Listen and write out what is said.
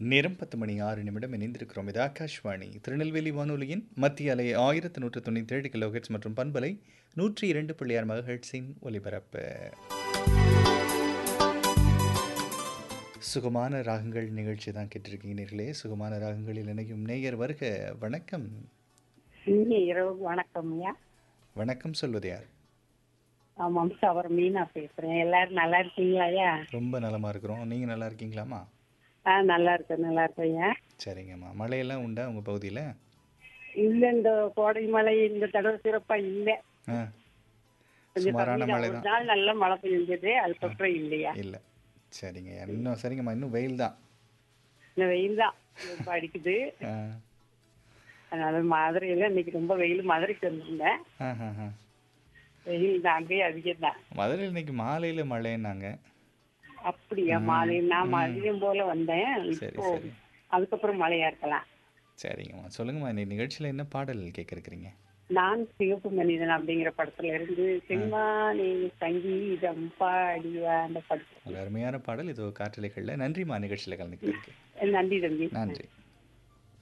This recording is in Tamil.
நேரம் பத்து மணி ஆறு நிமிடம் இணைந்திருக்கிறோம் இது ஆகாஷ்வாணி திருநெல்வேலி வானொலியின் மத்திய அலை ஆயிரத்து நூற்று தொண்ணூற்றி ஏழு கிலோஹெட்ஸ் மற்றும் பண்பலை நூற்றி இரண்டு புள்ளியார் மகஹெட்ஸின் ஒலிபரப்பு சுகமான ராகங்கள் நிகழ்ச்சி தான் கேட்டிருக்கீங்க நேர்களே சுகமான ராகங்களில் இணையும் நேயர் வருக வணக்கம் இனிய இரவு வணக்கம் ஐயா வணக்கம் சொல்வது யார் ஆமாம் சவர் மீனா பேசுறேன் எல்லாரும் நல்லா இருக்கீங்களா ஐயா ரொம்ப நலமா இருக்கிறோம் நீங்கள் நல்லா இருக்கீங்களாம்மா ஆ நல்லா இருக்கேன் நல்லா இருக்கேன் ஐயா சரிங்கம்மா மழையெல்லாம் உண்டா உங்கள் பகுதியில் இல்ல இந்த கோடை மழை இந்த தடவை சிறப்பா இல்ல ஆ கொஞ்சம் சுமாரான கம்மி தான். மழை ஒரு தான் நாள் நல்ல மழை பெஞ்சது அதுக்கப்புறம் இல்லையா இல்லை சரிங்க இன்னும் சரிங்கம்மா இன்னும் வெயில் தான் இந்த வெயில் தான் ரொம்ப அடிக்குது ஆ அதனால மதுரையில இன்னைக்கு ரொம்ப வெயில் மதுரைக்கு வந்திருந்தேன் ஆஹாஹா. வெயில் தான் அங்கேயே அதிகம் தான் மதுரையில் இன்னைக்கு மாலையில் மழைன்னாங்க அப்படியா மாலை நான் மதியம் போல வந்தேன் சரி இப்போ சரி அதுக்கப்புறம் மழையா இருக்கலாம் சரிங்கம்மா சொல்லுங்கம்மா இன்னைக்கு நிகழ்ச்சியில் என்ன பாடல் கேட்க இருக்கிறீங்க நான் சிவப்பு மனிதன் அப்படிங்கிற படத்துல இருந்து செம்மானே சங்கீதம் பாடிவா அந்த படத்துல ஒரு அருமையான பாடல் இது காற்றலைகளில் நன்றிம்மா நிகழ்ச்சியில் கலந்துக்கிறதுக்கு நன்றி தம்பி நன்றி